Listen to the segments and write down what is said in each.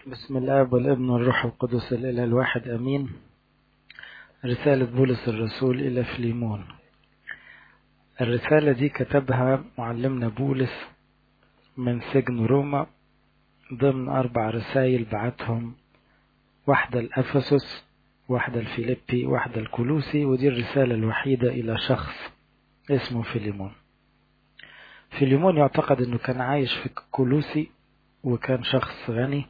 بسم الله والابن والروح القدس الإله الواحد أمين رسالة بولس الرسول إلى فليمون الرسالة دي كتبها معلمنا بولس من سجن روما ضمن أربع رسائل بعتهم واحدة لأفسس واحدة الفيليبي واحدة الكولوسي ودي الرسالة الوحيدة إلى شخص اسمه فيليمون فيليمون يعتقد أنه كان عايش في كولوسي وكان شخص غني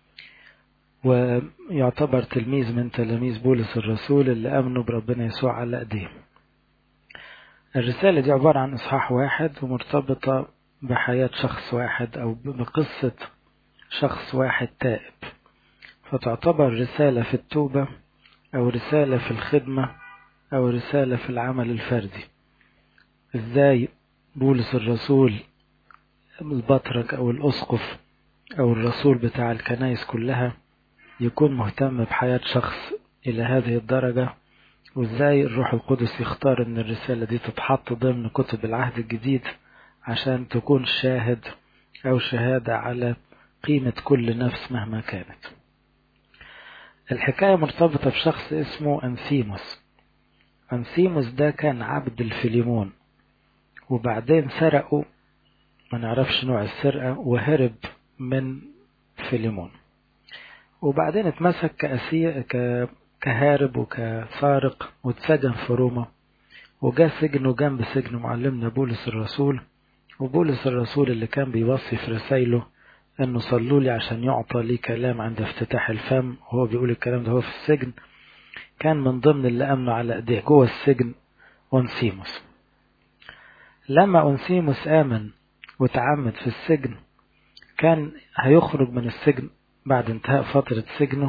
ويعتبر تلميذ من تلاميذ بولس الرسول اللي أمنوا بربنا يسوع على أيديهم الرسالة دي عبارة عن إصحاح واحد ومرتبطة بحياة شخص واحد أو بقصة شخص واحد تائب فتعتبر رسالة في التوبة أو رسالة في الخدمة أو رسالة في العمل الفردي إزاي بولس الرسول البطرك أو الأسقف أو الرسول بتاع الكنائس كلها يكون مهتم بحياة شخص إلى هذه الدرجة وإزاي الروح القدس يختار أن الرسالة دي تتحط ضمن كتب العهد الجديد عشان تكون شاهد أو شهادة على قيمة كل نفس مهما كانت الحكاية مرتبطة بشخص اسمه أنسيموس أنسيموس ده كان عبد الفيليمون وبعدين سرقوا ما نعرفش نوع السرقة وهرب من فيليمون وبعدين اتمسك كأسير كهارب وكسارق واتسجن في روما وجا سجنه جنب سجن معلمنا بولس الرسول وبولس الرسول اللي كان بيوصي في رسايله انه صلوا لي عشان يعطى لي كلام عند افتتاح الفم وهو بيقول الكلام ده هو في السجن كان من ضمن اللي امنوا على ايديه جوه السجن أنسيموس لما أنسيموس آمن وتعمد في السجن كان هيخرج من السجن بعد انتهاء فترة سجنه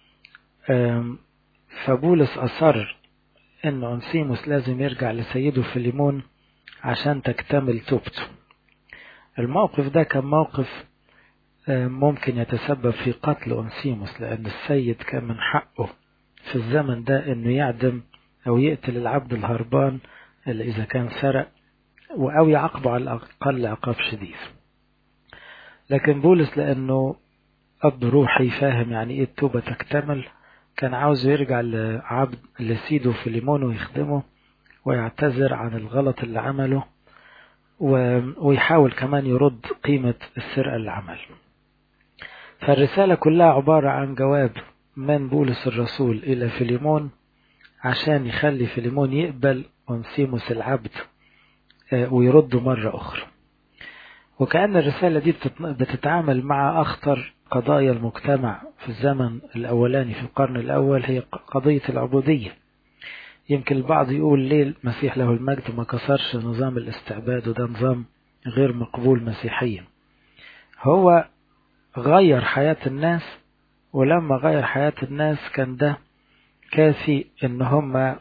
فبولس أصر أن أنسيموس لازم يرجع لسيده فيليمون عشان تكتمل توبته الموقف ده كان موقف ممكن يتسبب في قتل أنسيموس لأن السيد كان من حقه في الزمن ده أنه يعدم أو يقتل العبد الهربان اللي إذا كان سرق أو يعاقبه على الأقل عقاب شديد لكن بولس لأنه أب روحي فاهم يعني إيه التوبة تكتمل كان عاوز يرجع لعبد لسيده فيليمون ويخدمه ويعتذر عن الغلط اللي عمله ويحاول كمان يرد قيمة السرقة اللي عمل فالرسالة كلها عبارة عن جواب من بولس الرسول إلى فيليمون عشان يخلي فيليمون يقبل أنسيموس العبد ويرده مرة أخرى وكأن الرسالة دي بتتعامل مع أخطر قضايا المجتمع في الزمن الأولاني في القرن الأول هي قضية العبودية يمكن البعض يقول ليه المسيح له المجد ما كسرش نظام الاستعباد وده نظام غير مقبول مسيحيا هو غير حياة الناس ولما غير حياة الناس كان ده كافي ان هم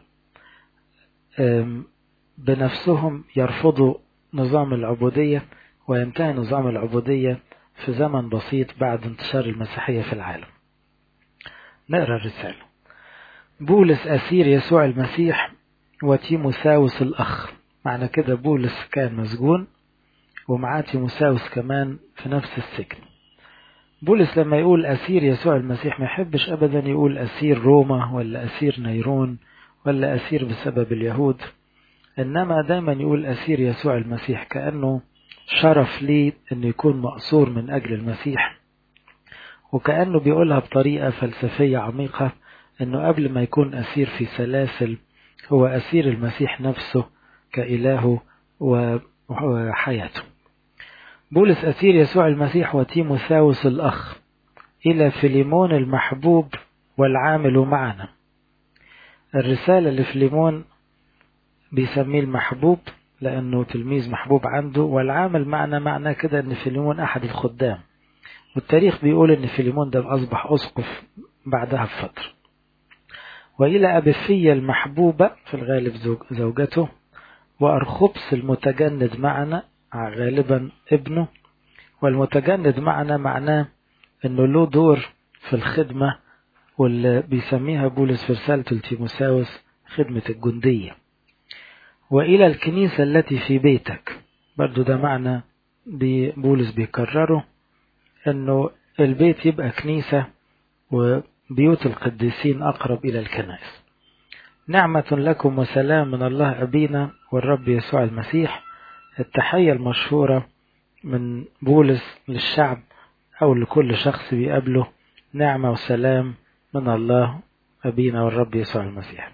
بنفسهم يرفضوا نظام العبودية وينتهي نظام العبودية في زمن بسيط بعد انتشار المسيحية في العالم نقرأ الرسالة بولس أسير يسوع المسيح وتيموساوس الأخ معنى كده بولس كان مسجون ومعاه تيموساوس كمان في نفس السجن بولس لما يقول أسير يسوع المسيح ما يحبش أبدا يقول أسير روما ولا أسير نيرون ولا أسير بسبب اليهود إنما دايما يقول أسير يسوع المسيح كأنه شرف لي أنه يكون مأسور من أجل المسيح وكأنه بيقولها بطريقة فلسفية عميقة أنه قبل ما يكون أسير في سلاسل هو أسير المسيح نفسه كإلهه وحياته بولس أسير يسوع المسيح وتيموثاوس الأخ إلى فيليمون المحبوب والعامل معنا الرسالة لفيليمون بيسميه المحبوب لأنه تلميذ محبوب عنده والعامل معنا معناه كده أن فيليمون أحد الخدام والتاريخ بيقول أن فيليمون ده أصبح أسقف بعدها بفترة وإلى أبفية المحبوبة في الغالب زوجته وأرخبس المتجند معنا غالبا ابنه والمتجند معنا معناه أنه له دور في الخدمة واللي بيسميها بولس في رسالته لتيموساوس خدمة الجندية وإلى الكنيسة التي في بيتك برضو ده معنى بولس بيكرره أنه البيت يبقى كنيسة وبيوت القديسين أقرب إلى الكنائس نعمة لكم وسلام من الله أبينا والرب يسوع المسيح التحية المشهورة من بولس للشعب أو لكل شخص بيقابله نعمة وسلام من الله أبينا والرب يسوع المسيح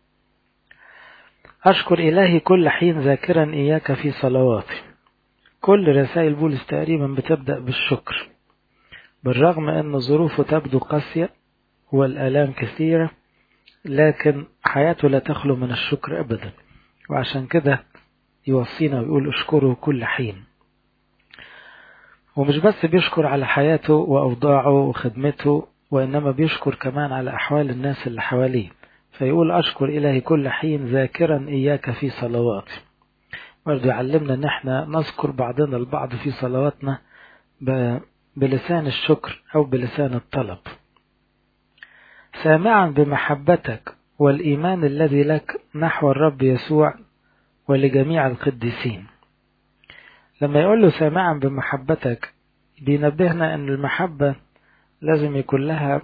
أشكر إلهي كل حين ذاكرا إياك في صلواتي كل رسائل بولس تقريبا بتبدأ بالشكر بالرغم أن ظروفه تبدو قاسية والآلام كثيرة لكن حياته لا تخلو من الشكر أبدا وعشان كده يوصينا ويقول اشكره كل حين ومش بس بيشكر على حياته وأوضاعه وخدمته وإنما بيشكر كمان على أحوال الناس اللي حواليه فيقول أشكر إلهي كل حين ذاكرا إياك في صلواتي برضو يعلمنا أن احنا نذكر بعضنا البعض في صلواتنا بلسان الشكر أو بلسان الطلب سامعا بمحبتك والإيمان الذي لك نحو الرب يسوع ولجميع القديسين لما يقول له سامعا بمحبتك بينبهنا أن المحبة لازم يكون لها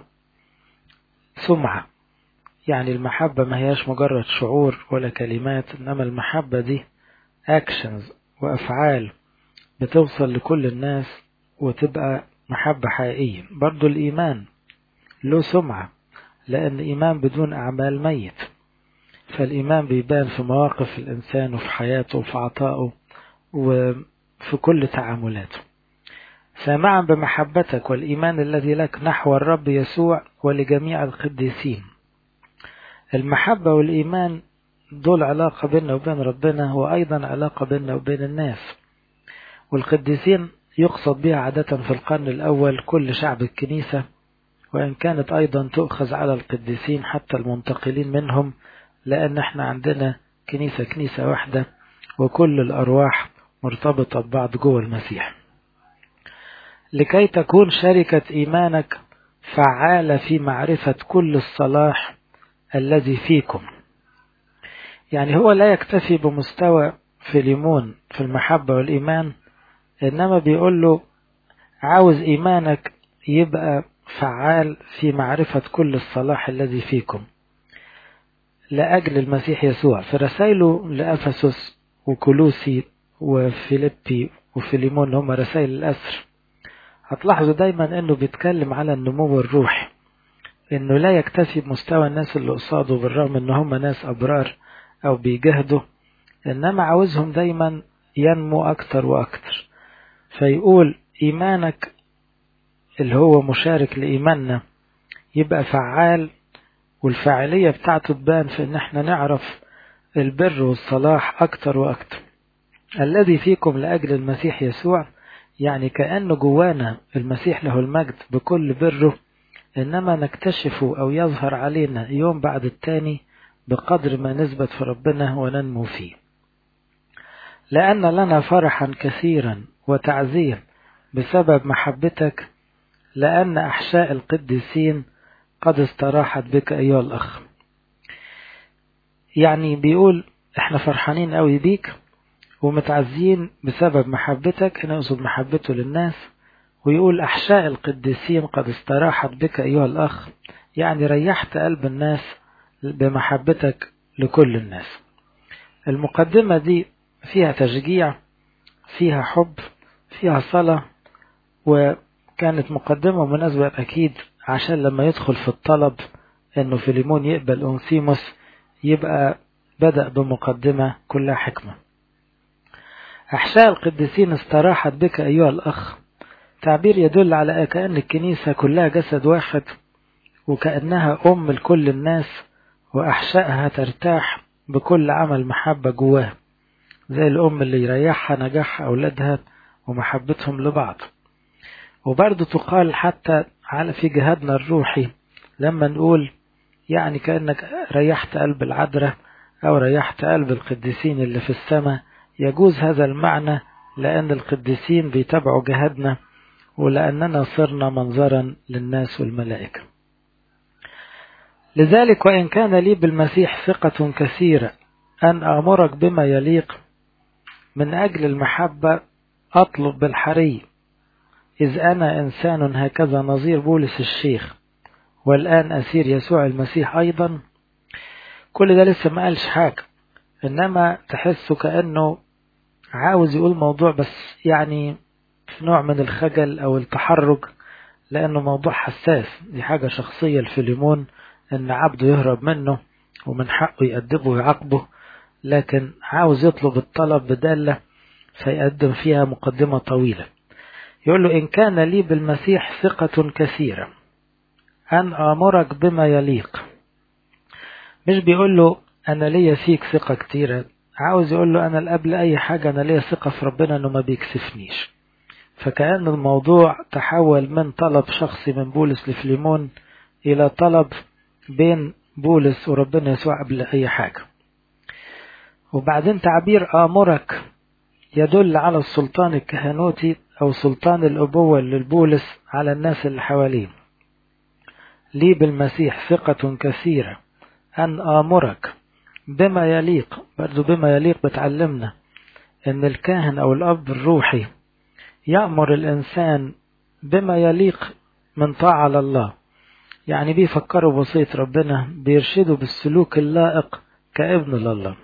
سمعة يعني المحبة ما هياش مجرد شعور ولا كلمات إنما المحبة دي أكشنز وأفعال بتوصل لكل الناس وتبقى محبة حقيقية برضو الإيمان له سمعة لأن إيمان بدون أعمال ميت فالإيمان بيبان في مواقف الإنسان وفي حياته وفي عطائه وفي كل تعاملاته سامعا بمحبتك والإيمان الذي لك نحو الرب يسوع ولجميع القديسين المحبة والإيمان دول علاقة بيننا وبين ربنا وأيضا علاقة بيننا وبين الناس والقديسين يقصد بها عادة في القرن الأول كل شعب الكنيسة وإن كانت أيضا تؤخذ على القديسين حتى المنتقلين منهم لأن احنا عندنا كنيسة كنيسة واحدة وكل الأرواح مرتبطة ببعض جوه المسيح لكي تكون شركة إيمانك فعالة في معرفة كل الصلاح الذي فيكم يعني هو لا يكتفي بمستوى فيليمون في المحبة والإيمان إنما بيقول له عاوز إيمانك يبقى فعال في معرفة كل الصلاح الذي فيكم لأجل المسيح يسوع في رسائله لأفسس وكولوسي وفيليبي وفيليمون هم رسائل الأسر هتلاحظوا دايما انه بيتكلم على النمو الروحي انه لا يكتفي بمستوى الناس اللي قصاده بالرغم ان هم ناس ابرار او بيجاهدوا انما عاوزهم دايما ينمو اكتر واكتر فيقول ايمانك اللي هو مشارك لايماننا يبقى فعال والفاعلية بتاعته تبان في ان احنا نعرف البر والصلاح اكتر واكتر الذي فيكم لاجل المسيح يسوع يعني كأنه جوانا المسيح له المجد بكل بره إنما نكتشفه أو يظهر علينا يوم بعد التاني بقدر ما نثبت في ربنا وننمو فيه لأن لنا فرحا كثيرا وتعزيا بسبب محبتك لأن أحشاء القديسين قد استراحت بك أيها الأخ يعني بيقول احنا فرحانين قوي بيك ومتعزين بسبب محبتك هنا يقصد محبته للناس ويقول أحشاء القديسين قد استراحت بك أيها الأخ يعني ريحت قلب الناس بمحبتك لكل الناس المقدمة دي فيها تشجيع فيها حب فيها صلاة وكانت مقدمة مناسبة أكيد عشان لما يدخل في الطلب أنه فيليمون يقبل أنسيموس يبقى بدأ بمقدمة كلها حكمة أحشاء القديسين استراحت بك أيها الأخ تعبير يدل على كأن الكنيسة كلها جسد واحد وكأنها أم لكل الناس وأحشائها ترتاح بكل عمل محبة جواها زي الأم اللي يريحها نجاح أولادها ومحبتهم لبعض وبرضه تقال حتى على في جهادنا الروحي لما نقول يعني كأنك ريحت قلب العذراء أو ريحت قلب القديسين اللي في السماء يجوز هذا المعنى لأن القديسين بيتابعوا جهادنا ولأننا صرنا منظرا للناس والملائكة لذلك وإن كان لي بالمسيح ثقة كثيرة أن أمرك بما يليق من أجل المحبة أطلب بالحري إذ أنا إنسان هكذا نظير بولس الشيخ والآن أسير يسوع المسيح أيضا كل ده لسه ما قالش حاجة إنما تحسه كأنه عاوز يقول موضوع بس يعني في نوع من الخجل أو التحرج لأنه موضوع حساس دي حاجة شخصية لفيليمون إن عبده يهرب منه ومن حقه يأدبه ويعاقبه لكن عاوز يطلب الطلب بدالة فيقدم فيها مقدمة طويلة يقول له إن كان لي بالمسيح ثقة كثيرة أن آمرك بما يليق مش بيقول له أنا ليا فيك ثقة كتيرة عاوز يقول له أنا قبل أي حاجة أنا ليا ثقة في ربنا إنه ما بيكسفنيش فكأن الموضوع تحول من طلب شخصي من بولس لفليمون إلى طلب بين بولس وربنا يسوع قبل أي حاجة وبعدين تعبير آمرك يدل على السلطان الكهنوتي أو سلطان الأبوة للبولس على الناس اللي حواليه لي بالمسيح ثقة كثيرة أن آمرك بما يليق برضو بما يليق بتعلمنا أن الكاهن أو الأب الروحي يأمر الإنسان بما يليق من طاعة لله يعني بيفكروا بوصية ربنا بيرشدوا بالسلوك اللائق كابن لله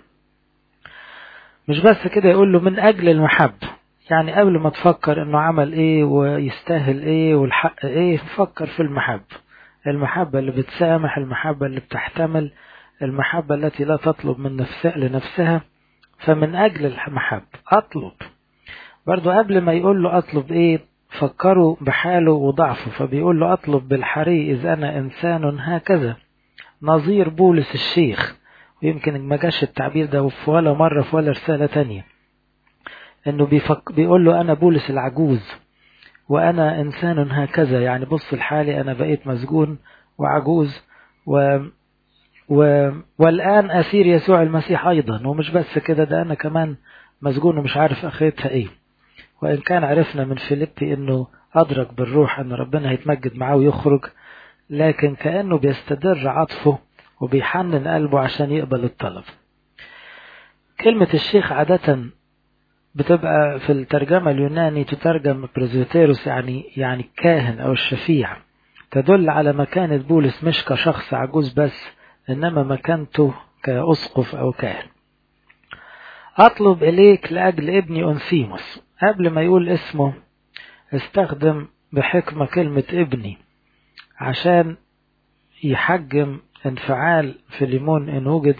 مش بس كده يقول له من أجل المحبة يعني قبل ما تفكر انه عمل ايه ويستاهل ايه والحق ايه فكر في المحبة المحبة اللي بتسامح المحبة اللي بتحتمل المحبة التي لا تطلب من نفسها لنفسها فمن أجل المحبة أطلب برضو قبل ما يقول له أطلب إيه فكروا بحاله وضعفه فبيقول له أطلب بالحري إذ أنا إنسان هكذا نظير بولس الشيخ ويمكن ما جاش التعبير ده في ولا مرة في ولا رسالة تانية إنه بيفك بيقول له أنا بولس العجوز وأنا إنسان هكذا يعني بص لحالي أنا بقيت مسجون وعجوز و و... والآن أسير يسوع المسيح أيضا ومش بس كده ده أنا كمان مسجون ومش عارف أخرتها إيه وإن كان عرفنا من فيليبي إنه أدرك بالروح إن ربنا هيتمجد معاه ويخرج لكن كأنه بيستدر عطفه وبيحنن قلبه عشان يقبل الطلب كلمة الشيخ عادة بتبقى في الترجمة اليوناني تترجم بريزوتيروس يعني يعني كاهن أو الشفيع تدل على مكانة بولس مش كشخص عجوز بس إنما مكانته كأسقف أو كاهن أطلب إليك لأجل ابني أنسيموس قبل ما يقول اسمه استخدم بحكمة كلمة ابني عشان يحجم انفعال فيليمون إن وجد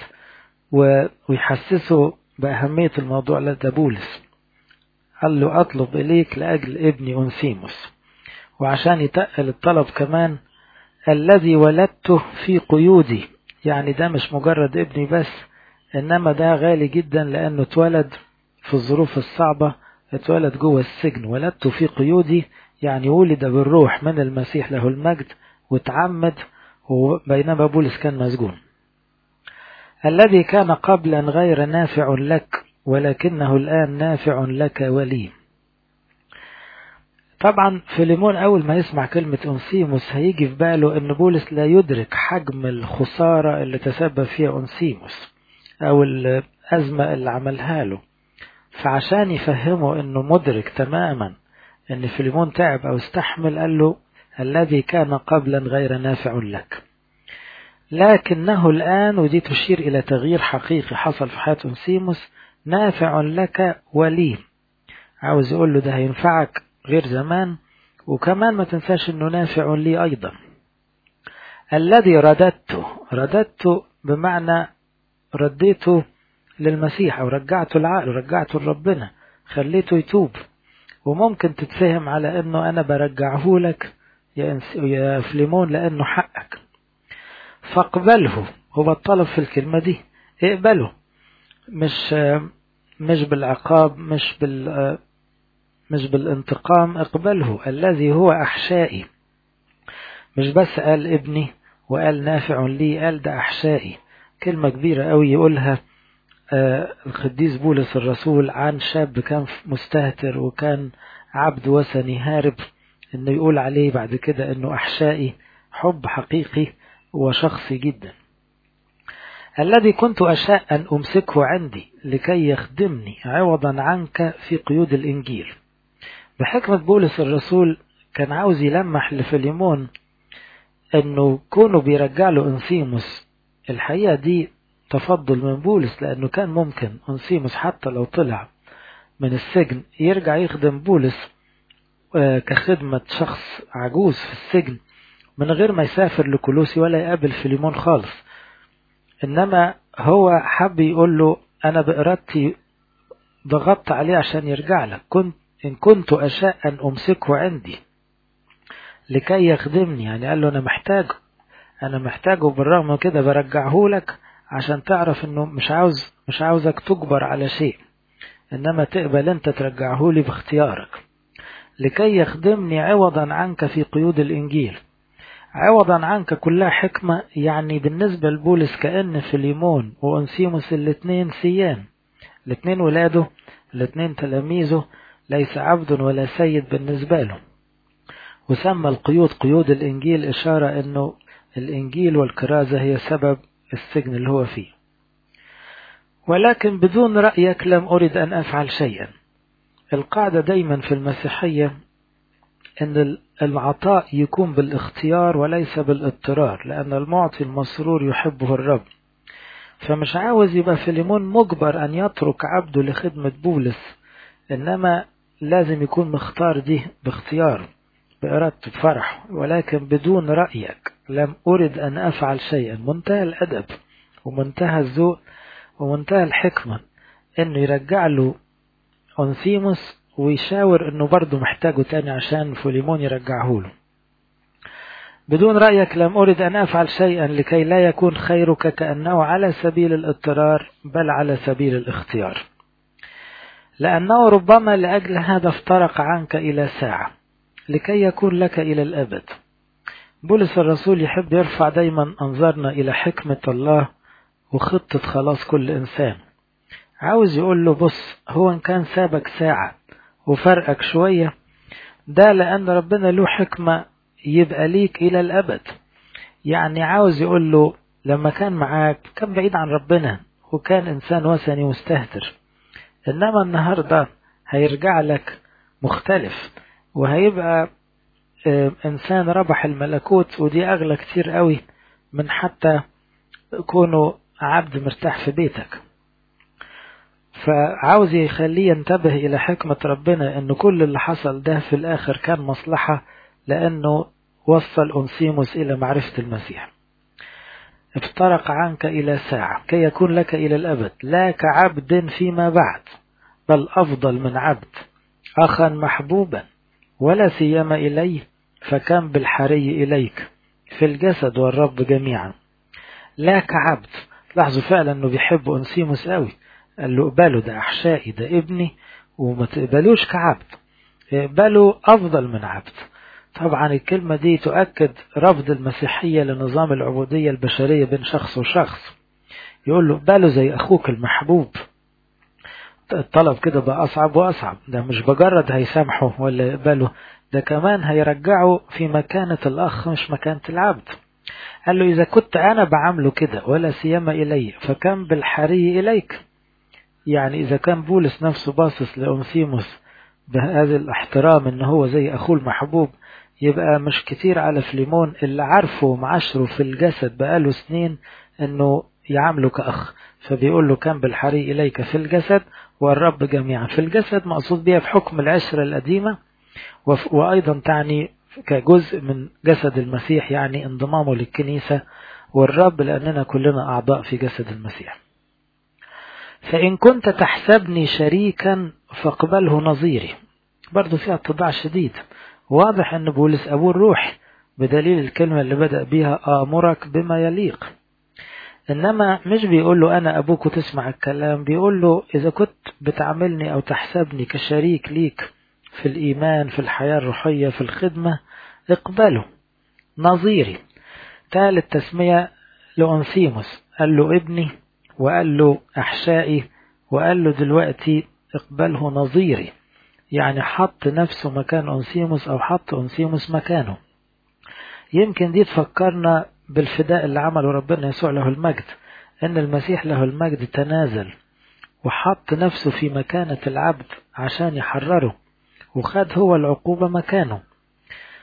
ويحسسه بأهمية الموضوع لدى بولس قال له أطلب إليك لأجل ابني أنسيموس وعشان يتقل الطلب كمان الذي ولدته في قيودي يعني ده مش مجرد ابني بس إنما ده غالي جدا لأنه اتولد في الظروف الصعبة اتولد جوه السجن ولدته في قيودي يعني ولد بالروح من المسيح له المجد وتعمد بينما بولس كان مسجون الذي كان قبلا غير نافع لك ولكنه الآن نافع لك ولي طبعا فيليمون أول ما يسمع كلمة أنسيموس هيجي في باله أن بولس لا يدرك حجم الخسارة اللي تسبب فيها أنسيموس أو الأزمة اللي عملها له فعشان يفهمه أنه مدرك تماما أن فيليمون تعب أو استحمل قال له الذي كان قبلا غير نافع لك لكنه الآن ودي تشير إلى تغيير حقيقي حصل في حياة أنسيموس نافع لك ولي عاوز يقول له ده هينفعك غير زمان وكمان ما تنساش انه نافع لي ايضا الذي رددته رددته بمعنى رديته للمسيح او رجعته العقل رجعته لربنا خليته يتوب وممكن تتفهم على انه انا برجعه لك يا, يا فليمون لانه حقك فاقبله هو الطلب في الكلمة دي اقبله مش مش بالعقاب مش بال مش بالانتقام اقبله الذي هو أحشائي مش بس قال ابني وقال نافع لي قال ده أحشائي كلمة كبيرة قوي يقولها آه القديس بولس الرسول عن شاب كان مستهتر وكان عبد وثني هارب انه يقول عليه بعد كده انه أحشائي حب حقيقي وشخصي جدا الذي كنت أشاء أن أمسكه عندي لكي يخدمني عوضا عنك في قيود الإنجيل بحكمة بولس الرسول كان عاوز يلمح لفيليمون انه كونه بيرجع له انسيموس الحقيقة دي تفضل من بولس لانه كان ممكن انسيموس حتى لو طلع من السجن يرجع يخدم بولس كخدمة شخص عجوز في السجن من غير ما يسافر لكولوسي ولا يقابل فيليمون خالص انما هو حب يقول له انا بإرادتي ضغطت عليه عشان يرجع لك كنت إن كنت أشاء أن أمسكه عندي لكي يخدمني يعني قال له أنا محتاجه أنا محتاجه بالرغم من كده برجعه لك عشان تعرف إنه مش عاوز مش عاوزك تجبر على شيء إنما تقبل أنت ترجعه لي باختيارك لكي يخدمني عوضا عنك في قيود الإنجيل عوضا عنك كلها حكمة يعني بالنسبة لبولس كأن فيليمون وأنسيموس الاتنين سيان الاتنين ولاده الاتنين تلاميذه ليس عبد ولا سيد بالنسبة له وسمى القيود قيود الإنجيل إشارة أنه الإنجيل والكرازة هي سبب السجن اللي هو فيه ولكن بدون رأيك لم أرد أن أفعل شيئا القاعدة دايما في المسيحية أن العطاء يكون بالاختيار وليس بالاضطرار لأن المعطي المسرور يحبه الرب فمش عاوز يبقى فيليمون مجبر أن يترك عبده لخدمة بولس إنما لازم يكون مختار دي باختيار بإرادته بفرح ولكن بدون رأيك لم أرد أن أفعل شيئا منتهى الأدب ومنتهى الذوق ومنتهى الحكمة إنه يرجع له أنسيموس ويشاور إنه برضه محتاجه تاني عشان فوليمون يرجعه له بدون رأيك لم أرد أن أفعل شيئا لكي لا يكون خيرك كأنه على سبيل الاضطرار بل على سبيل الاختيار لأنه ربما لأجل هذا افترق عنك إلى ساعة لكي يكون لك إلى الأبد بولس الرسول يحب يرفع دايما أنظارنا إلى حكمة الله وخطة خلاص كل إنسان عاوز يقول له بص هو إن كان سابك ساعة وفرقك شوية ده لأن ربنا له حكمة يبقى ليك إلى الأبد يعني عاوز يقول له لما كان معاك كان بعيد عن ربنا وكان إنسان وثني مستهتر إنما النهاردة هيرجع لك مختلف وهيبقى إنسان ربح الملكوت ودي أغلى كتير قوي من حتى كونه عبد مرتاح في بيتك فعاوز يخليه ينتبه إلى حكمة ربنا إن كل اللي حصل ده في الآخر كان مصلحة لأنه وصل أنسيموس إلى معرفة المسيح افترق عنك إلى ساعة كي يكون لك إلى الأبد لا كعبد فيما بعد بل أفضل من عبد أخا محبوبا ولا سيما إليه فكم بالحري إليك في الجسد والرب جميعا لا كعبد لاحظوا فعلا أنه بيحب أنسيموس قوي قال له اقبله ده أحشائي ده ابني وما تقبلوش كعبد اقبله أفضل من عبد طبعا الكلمة دي تؤكد رفض المسيحية لنظام العبودية البشرية بين شخص وشخص يقول له اقبله زي أخوك المحبوب الطلب كده بقى أصعب وأصعب ده مش بجرد هيسامحه ولا يقبله ده كمان هيرجعه في مكانة الأخ مش مكانة العبد قال له إذا كنت أنا بعمله كده ولا سيما إلي فكم بالحري إليك يعني إذا كان بولس نفسه باصص لأنسيموس بهذا الاحترام إن هو زي أخوه المحبوب يبقى مش كتير على فليمون اللي عارفه ومعاشره في الجسد بقاله سنين إنه يعامله كأخ فبيقول له كم بالحري إليك في الجسد والرب جميعا في الجسد مقصود بها في حكم العشرة القديمة وأيضا تعني كجزء من جسد المسيح يعني انضمامه للكنيسة والرب لأننا كلنا أعضاء في جسد المسيح فإن كنت تحسبني شريكا فاقبله نظيري برضو فيها اتضاع شديد واضح أن بولس أبو الروح بدليل الكلمة اللي بدأ بها آمرك بما يليق إنما مش بيقول له أنا أبوك وتسمع الكلام بيقول له إذا كنت بتعاملني أو تحسبني كشريك ليك في الإيمان في الحياة الروحية في الخدمة اقبله نظيري ثالث تسمية لأنسيموس قال له ابني وقال له أحشائي وقال له دلوقتي اقبله نظيري يعني حط نفسه مكان أنسيموس أو حط أنسيموس مكانه يمكن دي تفكرنا بالفداء اللي عمله ربنا يسوع له المجد ان المسيح له المجد تنازل وحط نفسه في مكانة العبد عشان يحرره وخد هو العقوبة مكانه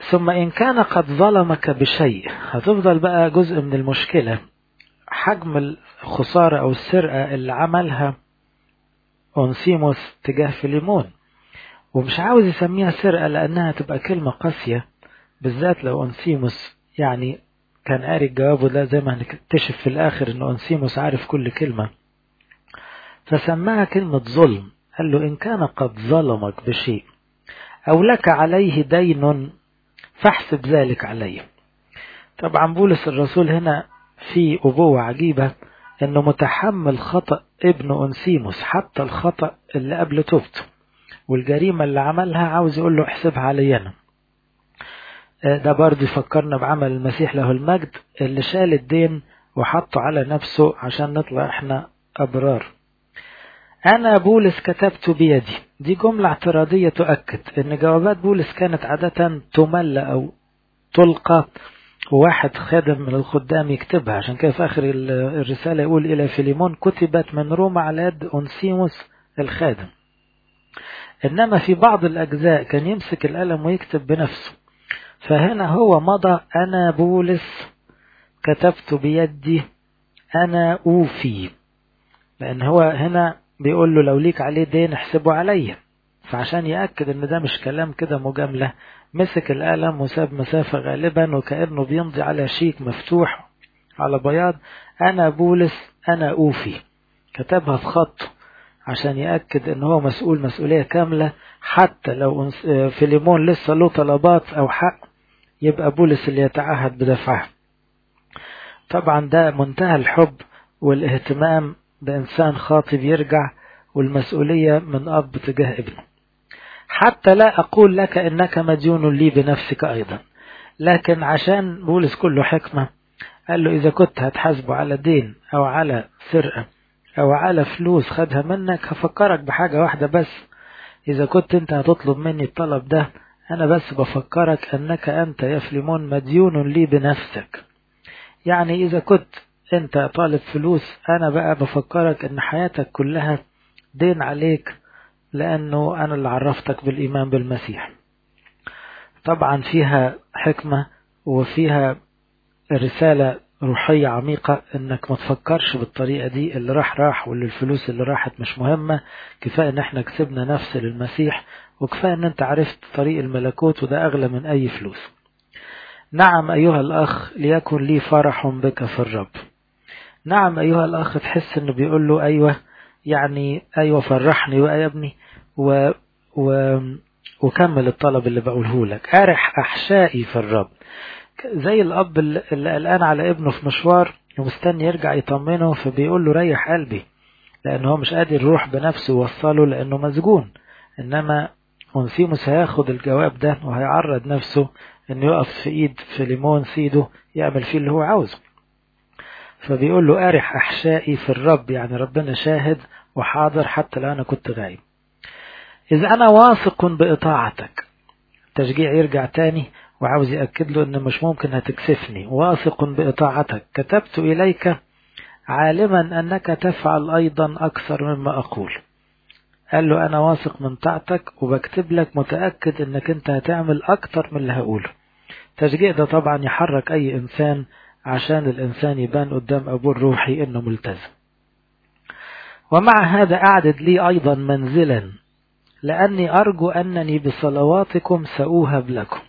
ثم إن كان قد ظلمك بشيء هتفضل بقى جزء من المشكلة حجم الخسارة أو السرقة اللي عملها أونسيموس تجاه فيليمون ومش عاوز يسميها سرقة لأنها تبقى كلمة قاسية بالذات لو أونسيموس يعني كان قاري الجواب وده زي ما هنكتشف في الآخر إن أونسيموس عارف كل كلمة فسماها كلمة ظلم قال له إن كان قد ظلمك بشيء أو لك عليه دين فاحسب ذلك عليه طبعا بولس الرسول هنا في أبوة عجيبة أنه متحمل خطأ ابن أنسيموس حتى الخطأ اللي قبل توبته والجريمة اللي عملها عاوز يقول له احسبها علي أنا ده برضه يفكرنا بعمل المسيح له المجد اللي شال الدين وحطه على نفسه عشان نطلع احنا أبرار أنا بولس كتبت بيدي دي جملة اعتراضية تؤكد أن جوابات بولس كانت عادة تمل أو تلقى وواحد خادم من الخدام يكتبها عشان كده في آخر الرسالة يقول إلى فيليمون كتبت من روما على يد أنسيموس الخادم إنما في بعض الأجزاء كان يمسك القلم ويكتب بنفسه فهنا هو مضى أنا بولس كتبت بيدي أنا أوفي لأن هو هنا بيقول له لو ليك عليه دين احسبه عليا فعشان يأكد ان ده مش كلام كده مجاملة مسك القلم وساب مسافة غالبا وكأنه بيمضي على شيك مفتوح على بياض أنا بولس أنا أوفي كتبها في خط عشان يأكد ان هو مسؤول مسؤولية كاملة حتى لو فيليمون لسه له طلبات أو حق يبقى بولس اللي يتعهد بدفعها طبعا ده منتهى الحب والاهتمام بإنسان خاطب يرجع والمسؤولية من أب تجاه ابنه حتى لا أقول لك إنك مديون لي بنفسك أيضا لكن عشان بولس كله حكمة قال له إذا كنت هتحاسبه على دين أو على سرقة أو على فلوس خدها منك هفكرك بحاجة واحدة بس إذا كنت أنت هتطلب مني الطلب ده أنا بس بفكرك أنك أنت يا فليمون مديون لي بنفسك يعني إذا كنت أنت طالب فلوس أنا بقى بفكرك أن حياتك كلها دين عليك لأنه أنا اللي عرفتك بالإيمان بالمسيح طبعا فيها حكمة وفيها رسالة روحية عميقة انك ما تفكرش بالطريقة دي اللي راح راح واللي الفلوس اللي راحت مش مهمة كفاية ان احنا كسبنا نفس للمسيح وكفاية ان انت عرفت طريق الملكوت وده اغلى من اي فلوس نعم ايها الاخ ليكن لي فرح بك في الرب نعم ايها الاخ تحس انه بيقول له ايوه يعني ايوه فرحني بقى يا ابني و, و وكمل الطلب اللي بقوله لك ارح احشائي في الرب زي الاب اللي قلقان على ابنه في مشوار ومستني يرجع يطمنه فبيقول له ريح قلبي لان هو مش قادر يروح بنفسه يوصله لانه مسجون انما اونسيموس هياخد الجواب ده وهيعرض نفسه انه يقف في ايد فيليمون سيده يعمل فيه اللي هو عاوزه فبيقول له ارح احشائي في الرب يعني ربنا شاهد وحاضر حتى لو انا كنت غايب اذا انا واثق باطاعتك تشجيع يرجع تاني وعاوز يأكد له أن مش ممكن هتكسفني واثق بإطاعتك كتبت إليك عالما أنك تفعل أيضا أكثر مما أقول قال له أنا واثق من طاعتك وبكتب لك متأكد أنك أنت هتعمل أكتر من اللي هقوله تشجيع ده طبعا يحرك أي إنسان عشان الإنسان يبان قدام أبوه الروحي أنه ملتزم ومع هذا أعدد لي أيضا منزلا لأني أرجو أنني بصلواتكم سأوهب لكم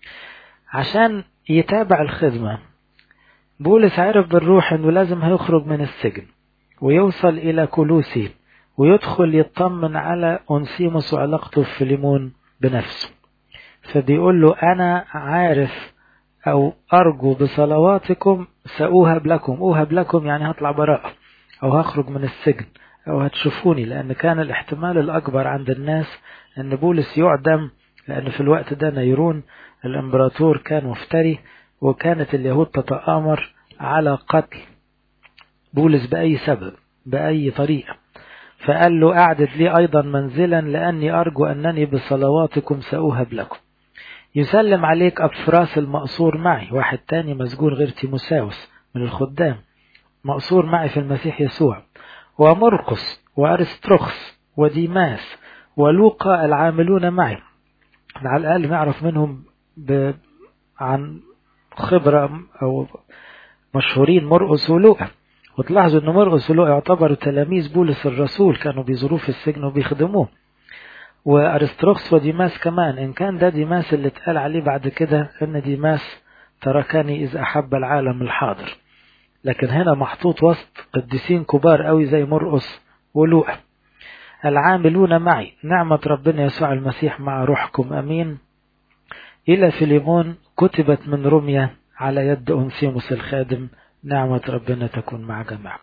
عشان يتابع الخدمة بولس عرف بالروح انه لازم هيخرج من السجن ويوصل الى كلوسي ويدخل يطمن على أنسيموس وعلاقته في فيليمون بنفسه فبيقول له أنا عارف أو أرجو بصلواتكم سأوهب لكم أوهب لكم يعني هطلع براءة أو هخرج من السجن أو هتشوفوني لأن كان الاحتمال الأكبر عند الناس أن بولس يعدم لأن في الوقت ده نيرون الإمبراطور كان مفتري وكانت اليهود تتآمر على قتل بولس بأي سبب بأي طريقة فقال له أعدد لي أيضا منزلا لأني أرجو أنني بصلواتكم سأوهب لكم يسلم عليك أبفراس المقصور معي واحد تاني مسجون غير تيموساوس من الخدام مقصور معي في المسيح يسوع ومرقس وأرستروخس وديماس ولوقا العاملون معي على الأقل نعرف منهم عن خبرة أو مشهورين مرقس ولوقا وتلاحظوا أن مرقس ولوقا يعتبروا تلاميذ بولس الرسول كانوا بيزوروه في السجن وبيخدموه وأرستروخس وديماس كمان إن كان ده ديماس اللي اتقال عليه بعد كده إن ديماس تركني إذ أحب العالم الحاضر لكن هنا محطوط وسط قديسين كبار قوي زي مرقس ولوقا العاملون معي نعمة ربنا يسوع المسيح مع روحكم أمين إلى فيليمون كتبت من روميا على يد أنسيموس الخادم نعمة ربنا تكون مع جميعكم